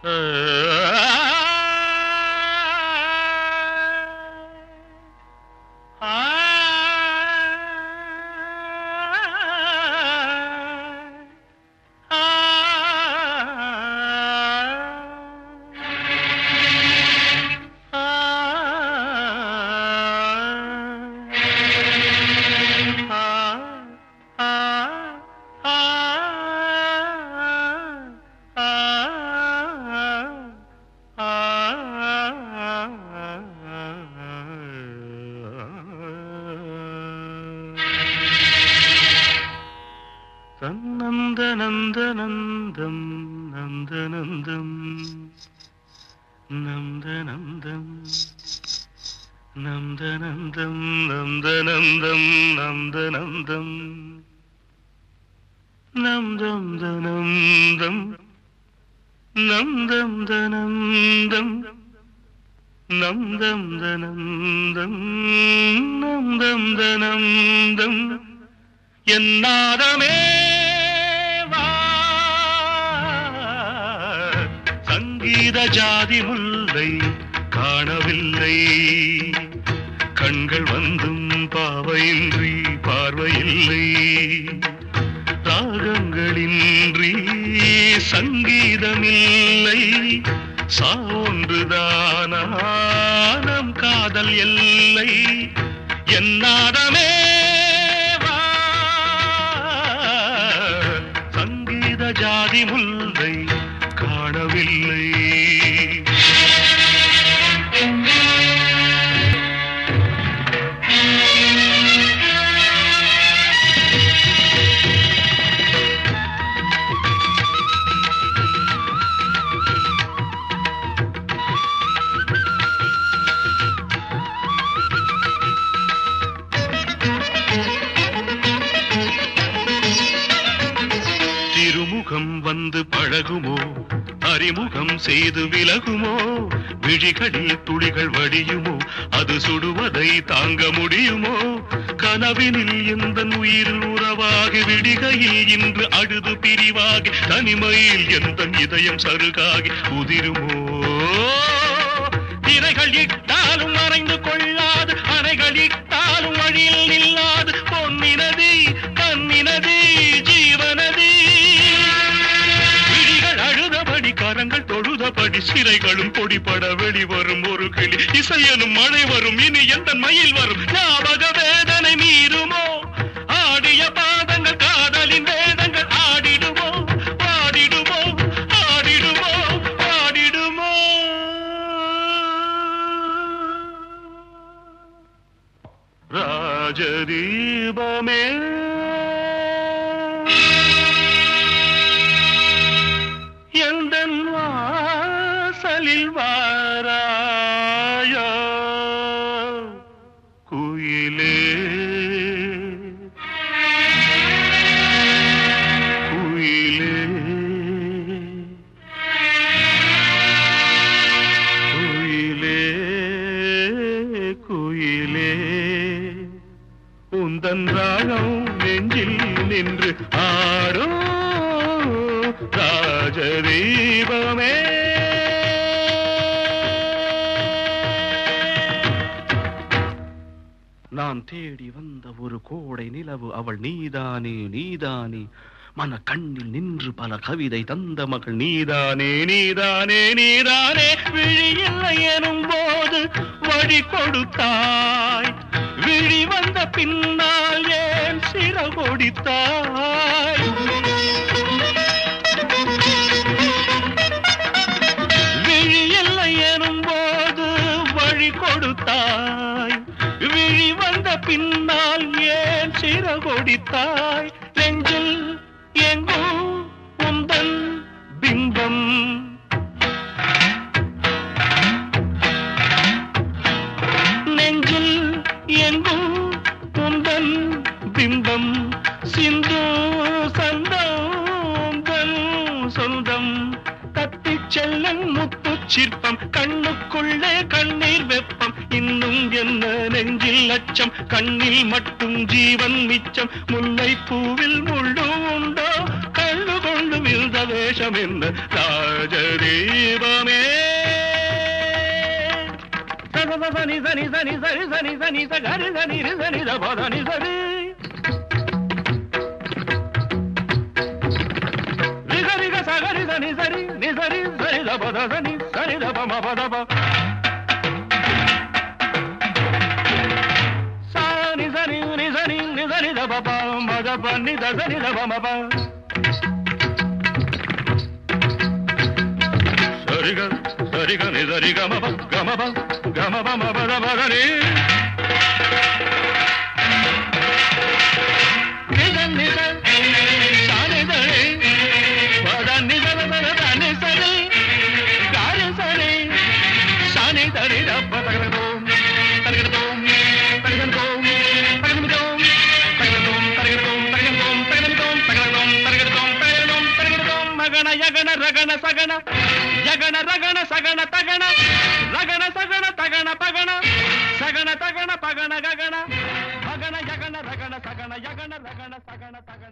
നന്ദനന്ദനന്ദം നന്ദനന്ദം നന്ദനന്ദം നന്ദനന്ദം നന്ദനന്ദം നന്ദനന്ദം നന്ദം ദനന്ദം നന്ദം ദനന്ദം നന്ദം ദനന്ദം നന്ദം ദനന്ദം എന്നാദമേ வா. சங்கீத ஜாதி முல்லை காணவில்லை கண்கள் வந்தும் பாவையின்றி பார்வையில்லை ராகங்களின்றி சங்கீதமில்லை சான்றுதானம் காதல் எல்லை என்னாதமே வா. சங்கீத ஜாதி முல்லை காணவில்லை திருமுகம் வந்து பழகுமோ அறிமுகம் செய்து விலகுமோ விழிகளில் துளிகள் வடியுமோ அது சுடுவதை தாங்க முடியுமோ கனவினில் எந்த உயிர் உறவாகி விடிகையில் இன்று அழுது பிரிவாகி தனிமையில் எந்த இதயம் சருகாகி உதிருமோ திரைகள் இட்டாலும் மறைந்து கொள்ளாது அறைகள் இட்டாலும் வழியில் நில்லாது பொன்னினதி கண்ணினதி ஜீவனதி விழிகள் அழுதபடி கரங்கள் தொழுதபடி சிறைகளும் பொடிபட வெளிவரும் ஒரு கிளி இசையனும் மழை வரும் இனி எந்த மயில் வரும் ஞாபக வேதனை மீறுமோ ஆடிய பாதங்கள் காதலின் வேதங்கள் ஆடிடுமோ பாடிடுமோ ஆடிடுமோ பாடிடுமோ ராஜதீபமே எந்தன் வாசலில் வாராயோ குயிலே குயிலே குயிலே குயிலே உந்தன் ராகம் நெஞ்சில் நின்று ஆடோ ராஜதீபமே நான் தேடி வந்த ஒரு கோடை நிலவு அவள் நீதானே நீதானே மன கண்ணில் நின்று பல கவிதை தந்த மகள் நீதானே நீதானே நீதானே விழியில்லை எனும் போது வழி கொடுத்தாய் விழி வந்த பின்னால் ஏன் சிறகொடித்தாய் விழி இல்லை எனும் போது வழி கொடுத்தாய் விழி வந்த பின்னால் ஏன் சிறகொடித்தாய் நெஞ்சில் எங்கும் உந்தன் பிம்பம் நெஞ்சில் எங்கும் உந்தன் பிம்பம் சிந்து சந்தோந்தன் சொந்தம் தத்திச் செல்லும் முத்து சிற்பம் கண்ணுக்குள்ளே கண்ணீர் வெப்பம் இன்னும் என்ன நெஞ்சில் அச்சம் கண்ணில் மட்டும் ஜீவன் மிச்சம் முல்லை பூவில் முள்ளு உண்டோ கண்ணு கொண்டு விழுத வேஷம் என்ன ராஜதீபமே சனி சனி சனி சரி சனி சனி சரி சனி சனி சனி சரி ரிசரிக சகரி சனி சரி நிசரி சரி தபத சனி சரி தப மபதப சானி சனி நிசரி நிசரி தப மதப நித சரி தப மப சரிக சரிக நிசரி கமப கமப கமப மபத மகனே நித நித சானி சரி பத நித பத தனி சரி காரி சரி சானி தரி தப்ப தகரதோம் தகரதோம் தகரதோம் தகரதோம் தகரதோம் தகரதோம் தகரதோம் தகரதோம் தகரதோம் தகரதோம் தகரதோம் தகரதோம் மகன யகன ரகன சகன யகன ரகன சகன தகன ரகன சகன தகன பகன சகன தகன பகன ககன மகன யகன ரகன சகன யகன ரகன சகன தகன